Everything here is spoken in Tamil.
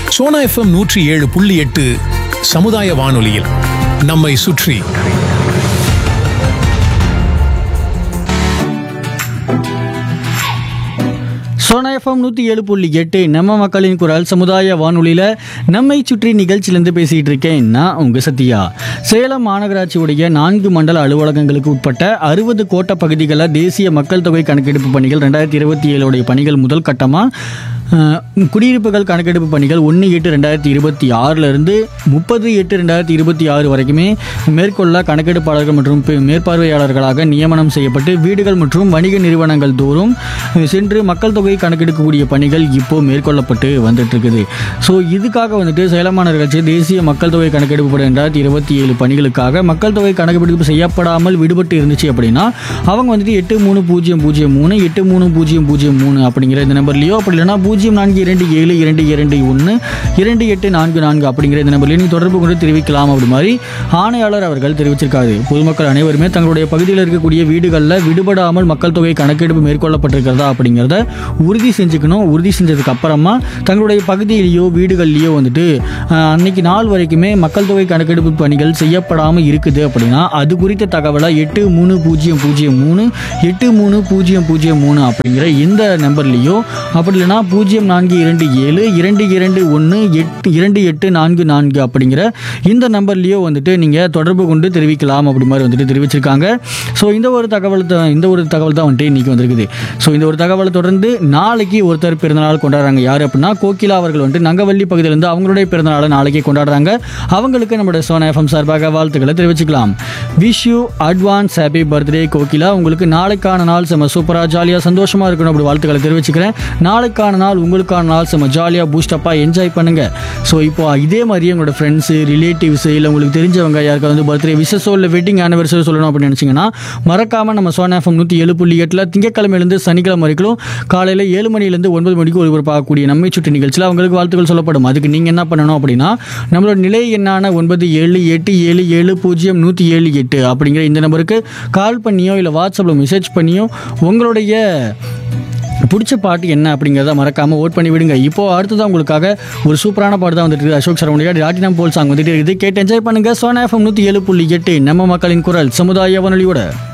சோனா எஃப்எம் நூற்றி ஏழு புள்ளி எட்டு சமுதாய வானொலியில் நம்மை சுற்றி சோனா எஃப்எம் நூற்றி ஏழு புள்ளி எட்டு நம்ம மக்களின் குரல் சமுதாய வானொலியில் நம்மை சுற்றி நிகழ்ச்சியிலேருந்து பேசிகிட்டு இருக்கேன் நான் உங்கள் சத்யா சேலம் மாநகராட்சியுடைய நான்கு மண்டல அலுவலகங்களுக்கு உட்பட்ட அறுபது கோட்ட பகுதிகளில் தேசிய மக்கள் தொகை கணக்கெடுப்பு பணிகள் ரெண்டாயிரத்தி இருபத்தி ஏழுடைய பணிகள் முதல் கட்டமாக குடியிருப்புகள் கணக்கெடுப்பு பணிகள் ஒன்று எட்டு ரெண்டாயிரத்தி இருபத்தி ஆறிலிருந்து முப்பது எட்டு ரெண்டாயிரத்தி இருபத்தி ஆறு வரைக்குமே மேற்கொள்ள கணக்கெடுப்பாளர்கள் மற்றும் பே- மேற்பார்வையாளர்களாக நியமனம் செய்யப்பட்டு வீடுகள் மற்றும் வணிக நிறுவனங்கள் தோறும் சென்று மக்கள் தொகை கணக்கெடுக்கக்கூடிய பணிகள் இப்போ மேற்கொள்ளப்பட்டு வந்துட்டு இருக்குது ஸோ இதுக்காக வந்துட்டு சேலமான கட்சி தேசிய மக்கள் தொகை கணக்கெடுப்பு படம் ரெண்டாயிரத்தி இருபத்தி ஏழு பணிகளுக்காக மக்கள் தொகை கணக்கெடுப்பு செய்யப்படாமல் விடுபட்டு இருந்துச்சு அப்படின்னா அவங்க வந்துட்டு எட்டு மூணு பூஜ்ஜியம் பூஜ்ஜியம் மூணு எட்டு மூணு பூஜ்ஜியம் பூஜ்ஜியம் மூணு அப்படிங்கிற இந்த நம்பர்லையோ அப்படி இல்லைன்னா பூஜ்ஜியம் நான்கு இரண்டு ஏழு இரண்டு இரண்டு ஒன்று இரண்டு எட்டு நான்கு நான்கு அப்படிங்கிற இந்த நம்பர்லையும் நீங்கள் தொடர்பு கொண்டு தெரிவிக்கலாம் அப்படி மாதிரி ஆணையாளர் அவர்கள் தெரிவிச்சிருக்காரு பொதுமக்கள் அனைவருமே தங்களுடைய பகுதியில் இருக்கக்கூடிய வீடுகளில் விடுபடாமல் மக்கள் தொகை கணக்கெடுப்பு மேற்கொள்ளப்பட்டிருக்கிறதா அப்படிங்கிறத உறுதி செஞ்சுக்கணும் உறுதி செஞ்சதுக்கு அப்புறமா தங்களுடைய பகுதியிலேயோ வீடுகள்லையோ வந்துட்டு ஆஹ், அன்னைக்கு நாள் வரைக்குமே மக்கள் தொகை கணக்கெடுப்பு பணிகள் செய்யப்படாமல் இருக்குது அப்படின்னா அது குறித்த தகவலை எட்டு மூணு பூஜ்ஜியம் பூஜ்ஜியம் மூணு எட்டு மூணு பூஜ்ஜியம் பூஜ்ஜியம் மூணு அப்படிங்கிற இந்த நம்பர்லேயோ அப்படி இல்லைன்னா பூஜ்ஜியம் நான்கு இரண்டு ஏழு இரண்டு இரண்டு ஒன்று எட்டு இரண்டு எட்டு நான்கு நான்கு அப்படிங்கிற இந்த நம்பர்லேயோ வந்துட்டு நீங்கள் தொடர்பு கொண்டு தெரிவிக்கலாம் அப்படி மாதிரி வந்துட்டு தெரிவிச்சிருக்காங்க ஸோ இந்த ஒரு தகவல் தான் இந்த ஒரு தகவல் தான் வந்துட்டு இன்றைக்கி வந்திருக்குது ஸோ இந்த ஒரு தகவலை தொடர்ந்து நாளைக்கு ஒருத்தர் பிறந்தநாள் கொண்டாடுறாங்க யார் அப்படின்னா கோகிலா அவர்கள் வந்துட்டு நங்கவள்ளி பகுதியிலேருந்து அவங்களுடைய பிறந்தநாளை நாளைக்கு கொண்டாடுறாங்க அவங்களுக்கு நம்மளோட சோனா எஃப்எம் சார்பாக வாழ்த்துக்களை தெரிவிச்சுக்கலாம் wish you advance happy birthday Kokila உங்களுக்கு நாளைக்கான நாள் செம சூப்பராக ஜாலியாக சந்தோஷமாக இருக்கணும் அப்படி வாழ்த்துக்களை தெரிவிச்சுக்கிறேன் நாளைக்கான நாள் உங்களுக்கான நாள் செம ஜாலியாக பூஸ்டப்பாக என்ஜாய் பண்ணுங்க ஸோ இப்போ இதே மாதிரி உங்களோட ஃப்ரெண்ட்ஸு ரிலேட்டிவ்ஸ் இல்லை உங்களுக்கு தெரிஞ்சவங்க யாருக்காவது வந்து பர்த்டே விசஸோ இல்லை வெட்டிங் ஆனிவர்சரி சொல்லணும் அப்படின்னு நினச்சிங்கன்னா மறக்காமல் நம்ம சோனா எஃப்எம் நூற்றி ஏழு புள்ளி எட்டில் திங்கக்கிழமையிலேருந்து சனிக்கிழமை வரைக்கும் காலையில் ஏழு மணிலேருந்து ஒன்பது மணிக்கு ஒளிபரப்பாகக்கூடிய நம்மை சுற்றி நிகழ்ச்சியில் அவங்களுக்கு வாழ்த்துக்கள் சொல்லப்படும் அதுக்கு நீங்கள் என்ன பண்ணணும் அப்படின்னா நம்மளோட நிலை எண்ணான ஒன்பது ஏழு எட்டு ஏழு ஏழு பூஜ்ஜியம் நூற்றி ஏழு எட்டு அப்படிங்கிற இந்த நம்பருக்கு கால் பண்ணியோ இல்லை வாட்ஸ்அப்பில் மெசேஜ் பண்ணியோ உங்களுடைய பிடிச்ச பாட்டு என்ன அப்படிங்கிறத மறக்காம ஓட் பண்ணி விடுங்க இப்போ அடுத்ததான் உங்களுக்காக ஒரு சூப்பரான பாட்டு தான் வந்துட்டு இருக்கு. அசோக் சரவணியா ராட்டினம் போல் சாங் வந்துட்டு இருக்குது கேட்டு என்ஜாய் பண்ணுங்க சோனா எஃப்எம் நூற்றி ஏழு புள்ளி எட்டு நம்ம மக்களின் குரல் சமுதாய வானொலியோட